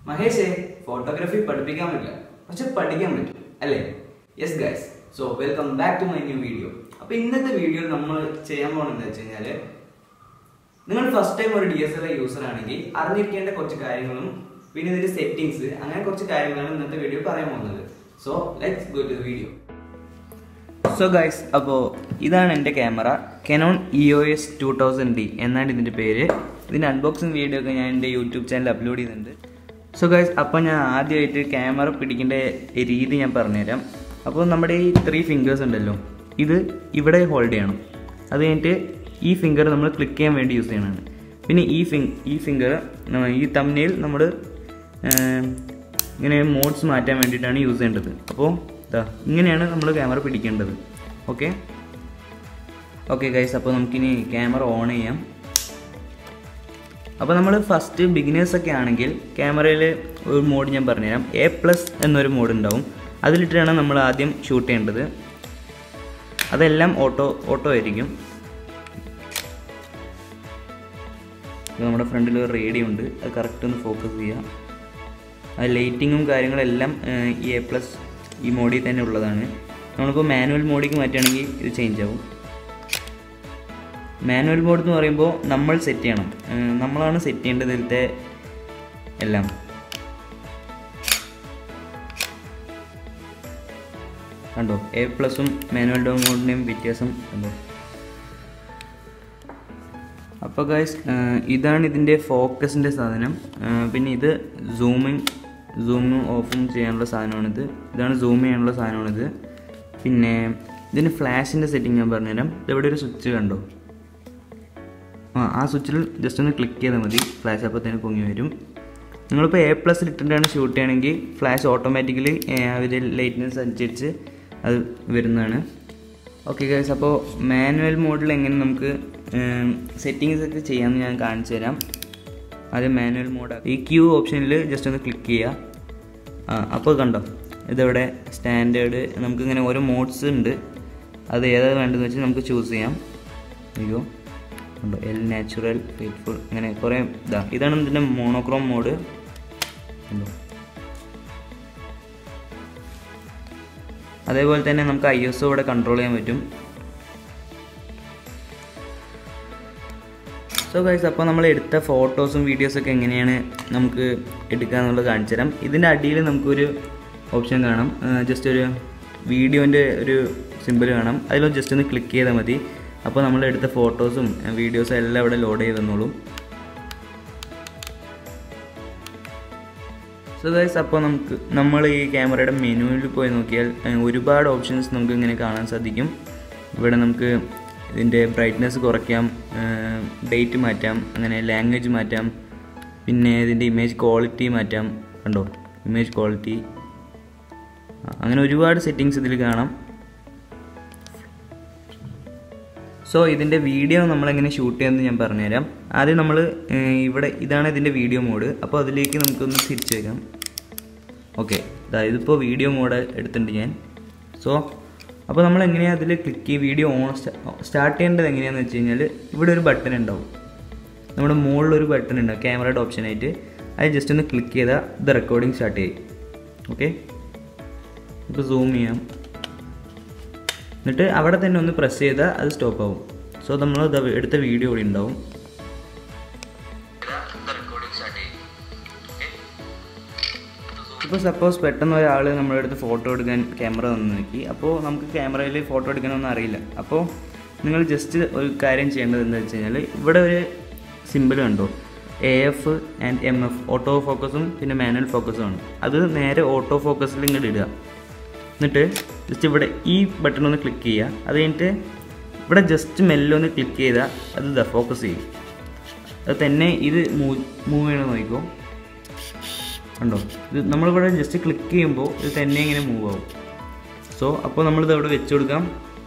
മഹേഷേ photography പഠിപ്പിക്കാൻ പറ്റില്ല പക്ഷെ പഠിക്കാൻ പറ്റും അല്ലേ yes guys so welcome back to my new video അപ്പൊ ഇന്നത്തെ വീഡിയോ നമ്മൾ ചെയ്യാൻ പോകുന്നത് വെച്ച് കഴിഞ്ഞാല് നിങ്ങൾ ഫസ്റ്റ് ടൈം ഒരു D S L I user ആണെങ്കിൽ അറിഞ്ഞിരിക്കേണ്ട കുറച്ച് കാര്യങ്ങളും പിന്നെ ഇതിന്റെ സെറ്റിംഗ്സ് അങ്ങനെ കുറച്ച് കാര്യങ്ങളാണ് ഇന്നത്തെ വീഡിയോ പറയാൻ പോകുന്നത് so let's go to video so guys അപ്പോൾ ഇതാണ് എൻ്റെ camera Canon E O S two thousand D എന്നാണ് ഇതിൻ്റെ പേര് ഇതിൻ്റെ അൺബോക്സിങ് വീഡിയോ ഒക്കെ ഞാൻ എൻ്റെ യൂട്യൂബ് ചാനൽ അപ്ലോഡ് ചെയ്യുന്നുണ്ട് സോ ഗൈസ് അപ്പോൾ ഞാൻ ആദ്യമായിട്ട് ക്യാമറ പിടിക്കേണ്ട രീതി ഞാൻ പറഞ്ഞുതരാം അപ്പോൾ നമ്മുടെ ഈ ത്രീ ഫിംഗേഴ്സ് ഉണ്ടല്ലോ ഇത് ഇവിടെ ഹോൾഡ് ചെയ്യണം അത് കഴിഞ്ഞിട്ട് ഈ ഫിംഗർ നമ്മൾ ക്ലിക്ക് ചെയ്യാൻ വേണ്ടി യൂസ് ചെയ്യണതാണ് പിന്നെ ഈ ഫിങ് ഈ ഫിംഗർ ഈ തമ്മിൽ നമ്മൾ ഇങ്ങനെ മോഡ്സ് മാറ്റാൻ വേണ്ടിയിട്ടാണ് യൂസ് ചെയ്യേണ്ടത് അപ്പോൾ ഇതാ ഇങ്ങനെയാണ് നമ്മൾ ക്യാമറ പിടിക്കേണ്ടത് ഓക്കെ ഓക്കെ ഗൈസ് അപ്പോൾ നമുക്കിനി ക്യാമറ ഓൺ ചെയ്യാം അപ്പോൾ നമ്മൾ ഫസ്റ്റ് ബിഗിനേഴ്സ് ഒക്കെ ആണെങ്കിൽ ക്യാമറയിൽ ഒരു മോഡ് ഞാൻ പറഞ്ഞുതരാം എ പ്ലസ് എന്നൊരു മോഡ് ഉണ്ടാവും അതിലിട്ടാണ് നമ്മൾ ആദ്യം ഷൂട്ട് ചെയ്യേണ്ടത് അതെല്ലാം ഓട്ടോ ഓട്ടോ ആയിരിക്കും ഇത് നമ്മുടെ ഫ്രണ്ടിൽ ഒരു റേഡിയോ ഉണ്ട് അത് കറക്റ്റ് ഒന്ന് ഫോക്കസ് ചെയ്യുക ആ ലൈറ്റിങ്ങും കാര്യങ്ങളെല്ലാം ഏഹ്, ഈ എ പ്ലസ് ഈ മോഡിൽ തന്നെ ഉള്ളതാണ് നമ്മളിപ്പോൾ മാനുവൽ മോഡിലേക്ക് മാറ്റുകയാണെങ്കിൽ ഇത് ചേഞ്ച് ആവും മാനുവൽ മോഡ് എന്ന് പറയുമ്പോൾ നമ്മൾ സെറ്റ് ചെയ്യണം ഏഹ്, നമ്മളാണ് സെറ്റ് ചെയ്യേണ്ടത് ഇതിലത്തെ എല്ലാം കണ്ടോ എ പ്ലസും മാനുവൽ ഡോ മോഡിൻ്റെയും വ്യത്യാസം കണ്ടോ അപ്പോൾ ഗൈസ് ഇതാണ് ഇതിൻ്റെ ഫോക്കസിൻ്റെ സാധനം ആ, പിന്നെ ഇത് സൂമിങ് സൂമും ഓഫും ചെയ്യാനുള്ള സാധനമാണിത് ഇതാണ് സൂം ചെയ്യാനുള്ള സാധനമാണിത് പിന്നെ ഇതിന് ഫ്ലാഷിൻ്റെ സെറ്റിംഗ് ഞാൻ പറഞ്ഞുതരാം ഇതെവിടെ ഒരു സ്വിച്ച് കണ്ടോ ആ ആ സ്വിച്ചിൽ ജസ്റ്റ് ഒന്ന് ക്ലിക്ക് ചെയ്താൽ മതി ഫ്ലാഷ് അപ്പോഴത്തേന് പൊങ്ങി വരും നിങ്ങളിപ്പോൾ എ പ്ലസ് ഇട്ടിട്ടാണ് ഷൂട്ട് ചെയ്യണമെങ്കിൽ ഫ്ലാഷ് ഓട്ടോമാറ്റിക്കലി അതിൻ്റെ ലൈറ്റ്നസ് അനുസരിച്ച് അത് വരുന്നതാണ് ഓക്കെ ഗൈസ് അപ്പോൾ മാനുവൽ മോഡിൽ എങ്ങനെ നമുക്ക് സെറ്റിങ്സ് ഒക്കെ ചെയ്യാമെന്ന് ഞാൻ കാണിച്ചു തരാം ആദ്യം മാനുവൽ മോഡ് ഈ ക്യൂ ഓപ്ഷനിൽ ജസ്റ്റ് ഒന്ന് ക്ലിക്ക് ചെയ്യുക ആ അപ്പോൾ കണ്ടോ ഇതിവിടെ സ്റ്റാൻഡേർഡ് നമുക്കിങ്ങനെ ഓരോ മോഡ്സ് ഉണ്ട് അത് ഏതാണ് വേണ്ടതെന്ന് വെച്ചാൽ നമുക്ക് ചൂസ് ചെയ്യാം അയ്യോ ഉണ്ടോ എൽ നാച്ചുറൽ ഫെയ്റ്റ്ഫുൾ അങ്ങനെ കുറേ ഇതാ ഇതാണ് ഇതിൻ്റെ മോണോക്രോം മോഡ് ഉണ്ടോ അതേപോലെ തന്നെ നമുക്ക് ഐ എസ് ഇവിടെ കൺട്രോൾ ചെയ്യാൻ പറ്റും സോ ഗൈസ് അപ്പോൾ നമ്മൾ എടുത്ത ഫോട്ടോസും വീഡിയോസൊക്കെ എങ്ങനെയാണ് നമുക്ക് എടുക്കുക എന്നുള്ളത് കാണിച്ചു തരാം ഇതിൻ്റെ അടിയിൽ നമുക്കൊരു ഓപ്ഷൻ കാണാം ജസ്റ്റ് ഒരു വീഡിയോൻ്റെ ഒരു സിമ്പിൾ കാണാം അതിൽ ജസ്റ്റ് ഒന്ന് ക്ലിക്ക് ചെയ്താൽ മതി അപ്പോൾ നമ്മൾ എടുത്ത ഫോട്ടോസും വീഡിയോസും എല്ലാം ഇവിടെ ലോഡ് ചെയ്ത് തന്നോളും സോ ഗൈസ് അപ്പോൾ നമുക്ക് നമ്മൾ ഈ ക്യാമറയുടെ മെനുവിൽ പോയി നോക്കിയാൽ ഏഹ്, ഒരുപാട് ഓപ്ഷൻസ് നമുക്ക് ഇങ്ങനെ കാണാൻ സാധിക്കും ഇവിടെ നമുക്ക് ഇതിൻ്റെ ബ്രൈറ്റ്നസ് കുറയ്ക്കാം ഡേറ്റ് മാറ്റാം അങ്ങനെ ലാംഗ്വേജ് മാറ്റാം പിന്നെ ഇതിൻ്റെ ഇമേജ് ക്വാളിറ്റി മാറ്റാം കണ്ടോ ഇമേജ് ക്വാളിറ്റി അങ്ങനെ ഒരുപാട് സെറ്റിങ്സ് ഇതിൽ കാണാം സോ ഇതിൻ്റെ വീഡിയോ നമ്മളെങ്ങനെ ഷൂട്ട് ചെയ്യുമെന്ന് ഞാൻ പറഞ്ഞുതരാം ആദ്യം നമ്മൾ ഇവിടെ ഇതാണ് ഇതിൻ്റെ വീഡിയോ മോഡ് അപ്പോൾ അതിലേക്ക് നമുക്കൊന്ന് തിരിച്ചു വയ്ക്കാം ഓക്കെ അതായത് ഇപ്പോൾ വീഡിയോ മോഡ് എടുത്തിട്ടുണ്ട് ഞാൻ സോ അപ്പോൾ നമ്മൾ എങ്ങനെയാണ് അതിൽ ക്ലിക്ക് ചെയ്ത് വീഡിയോ ഓൺ സ്റ്റാർട്ട് ചെയ്യേണ്ടത് എങ്ങനെയാണെന്ന് വെച്ച് കഴിഞ്ഞാൽ ഇവിടെ ഒരു ബട്ടൺ ഉണ്ടാവും നമ്മുടെ മുകളിൽ ഒരു ബട്ടൺ ഉണ്ടാവും ക്യാമറയുടെ ഓപ്ഷനായിട്ട് അത് ജസ്റ്റ് ഒന്ന് ക്ലിക്ക് ചെയ്താൽ ഇത് റെക്കോർഡിംഗ് സ്റ്റാർട്ട് ചെയ്യും ഓക്കെ ഇപ്പോൾ സൂം ചെയ്യാം എന്നിട്ട് അവിടെ തന്നെ ഒന്ന് പ്രസ് ചെയ്താൽ അത് സ്റ്റോപ്പ് ആവും സോ നമ്മൾ ഇത് എടുത്ത വീഡിയോ ഇവിടെ ഉണ്ടാവും ഇപ്പോൾ സപ്പോസ് പെട്ടെന്ന് ഒരാൾ നമ്മുടെ അടുത്ത് ഫോട്ടോ എടുക്കാൻ ക്യാമറ വന്ന് നോക്കി അപ്പോൾ നമുക്ക് ക്യാമറയിൽ ഫോട്ടോ എടുക്കാനൊന്നും അറിയില്ല അപ്പോൾ നിങ്ങൾ ജസ്റ്റ് ഒരു കാര്യം ചെയ്യേണ്ടത് എന്താ വെച്ച് കഴിഞ്ഞാൽ ഇവിടെ ഒരു സിമ്പിൾ കണ്ടോ A F and M F auto ഫോക്കസും പിന്നെ മാനുവൽ ഫോക്കസും ആണ് അത് നേരെ ഓട്ടോ ഫോക്കസിൽ ഇങ്ങോട്ട് ഇടുക എന്നിട്ട് ജസ്റ്റ് ഇവിടെ ഈ ബട്ടൺ ഒന്ന് ക്ലിക്ക് ചെയ്യുക അത് കഴിഞ്ഞിട്ട് ഇവിടെ ജസ്റ്റ് മെല്ലെ ഒന്ന് ക്ലിക്ക് ചെയ്താൽ അത് ഇതാ ഫോക്കസ് ചെയ്യും അത് തന്നെ ഇത് മൂവ് മൂവ് ചെയ്യണമെന്ന് നോക്കിക്കോ കണ്ടോ ഇത് നമ്മളിവിടെ ജസ്റ്റ് ക്ലിക്ക് ചെയ്യുമ്പോൾ ഇത് തന്നെ ഇങ്ങനെ മൂവ് ആവും സോ അപ്പോൾ നമ്മളിത് അവിടെ വെച്ച് കൊടുക്കാം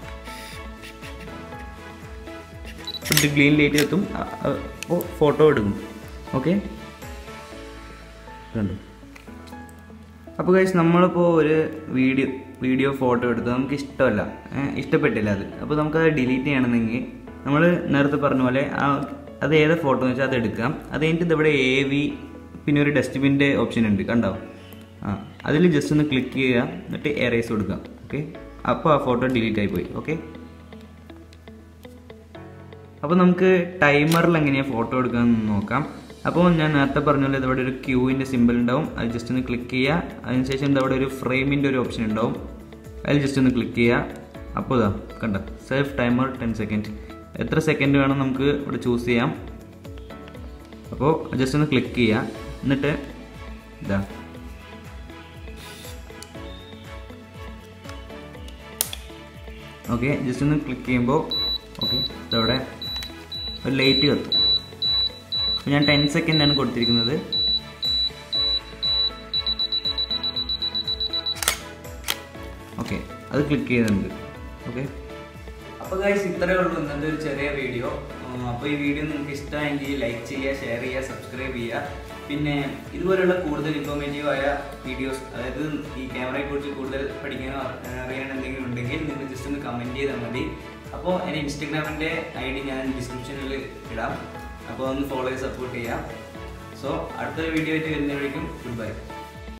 ഇത് ഗ്രീൻ ലൈറ്റ് എത്തും അപ്പോൾ ഫോട്ടോ എടുക്കും ഓക്കെ കണ്ടു അപ്പോൾ കഴിച്ച് നമ്മളിപ്പോൾ ഒരു വീഡിയോ വീഡിയോ ഫോട്ടോ എടുത്ത് നമുക്ക് ഇഷ്ടമല്ല ഏ, ഇഷ്ടപ്പെട്ടില്ല അത് അപ്പോൾ നമുക്കത് ഡിലീറ്റ് ചെയ്യണമെന്നെങ്കിൽ നമ്മൾ നേരത്തെ പറഞ്ഞ പോലെ ആ അത് ഏത് ഫോട്ടോ എന്ന് വെച്ചാൽ അത് എടുക്കാം അത് കഴിഞ്ഞിട്ട് ഇതിവിടെ എ വി പിന്നെ ഒരു ഡസ്റ്റ്ബിൻ്റെ ഓപ്ഷൻ ഉണ്ട് കണ്ടോ ആ അതിൽ ജസ്റ്റ് ഒന്ന് ക്ലിക്ക് ചെയ്യുക എന്നിട്ട് എറേസ് കൊടുക്കുക ഓക്കെ അപ്പോൾ ആ ഫോട്ടോ ഡിലീറ്റ് ആയി പോയി ഓക്കെ അപ്പോൾ നമുക്ക് ടൈമറിൽ എങ്ങനെയാണ് ഫോട്ടോ എടുക്കാമെന്ന് നോക്കാം അപ്പോൾ ഞാൻ നേരത്തെ പറഞ്ഞ പോലെ ഇവിടെ ഒരു ക്യൂവിൻ്റെ സിമ്പിൾ ഉണ്ടാവും അത് ജസ്റ്റ് ഒന്ന് ക്ലിക്ക് ചെയ്യുക അതിനുശേഷം എന്താ ഇവിടെ ഒരു ഫ്രെയിമിൻ്റെ ഒരു ഓപ്ഷൻ ഉണ്ടാവും അതിൽ ജസ്റ്റ് ഒന്ന് ക്ലിക്ക് ചെയ്യുക അപ്പോൾ ഇതാ കണ്ട സെൽഫ് ടൈമർ ടെൻ സെക്കൻഡ് എത്ര സെക്കൻഡ് വേണം നമുക്ക് ഇവിടെ ചൂസ് ചെയ്യാം അപ്പോൾ ജസ്റ്റ് ഒന്ന് ക്ലിക്ക് ചെയ്യുക എന്നിട്ട് ഇതാ ഓക്കെ ജസ്റ്റ് ഒന്ന് ക്ലിക്ക് ചെയ്യുമ്പോൾ ഓക്കെ ഇതവിടെ ഒരു ലൈറ്റ് കത്തും അപ്പോൾ ഞാൻ ടെൻ സെക്കൻഡാണ് കൊടുത്തിരിക്കുന്നത് ഓക്കെ അത് ക്ലിക്ക് ചെയ്തിട്ടുണ്ട് ഓക്കെ അപ്പോൾ ഗൈസ് ഇത്രയേ ഉള്ളൂ ഇന്നത്തെ ഒരു ചെറിയ വീഡിയോ അപ്പോൾ ഈ വീഡിയോ നിങ്ങൾക്ക് ഇഷ്ടമായെങ്കിൽ ലൈക്ക് ചെയ്യുക ഷെയർ ചെയ്യുക സബ്സ്ക്രൈബ് ചെയ്യുക പിന്നെ ഇതുപോലെയുള്ള കൂടുതൽ ഇൻഫോർമേറ്റീവ് ആയ വീഡിയോസ് അതായത് ഈ ക്യാമറയെ കുറിച്ച് കൂടുതൽ പഠിക്കാനോ അഹ് അറിയാൻ എന്തെങ്കിലും ഉണ്ടെങ്കിൽ നിങ്ങൾ ജസ്റ്റ് ഒന്ന് കമൻറ്റ് ചെയ്താൽ മതി അപ്പോൾ എൻ്റെ ഇൻസ്റ്റഗ്രാമിൻ്റെ ഐ ഡി ഞാൻ ഡിസ്ക്രിപ്ഷനിൽ ഇടാം അപ്പോൾ ഒന്ന് ഫോളോ ചെയ്ത് സപ്പോർട്ട് ചെയ്യാം സോ അടുത്തൊരു വീഡിയോ ആയിട്ട് വരുന്നവരേക്കും ഗുഡ് ബൈ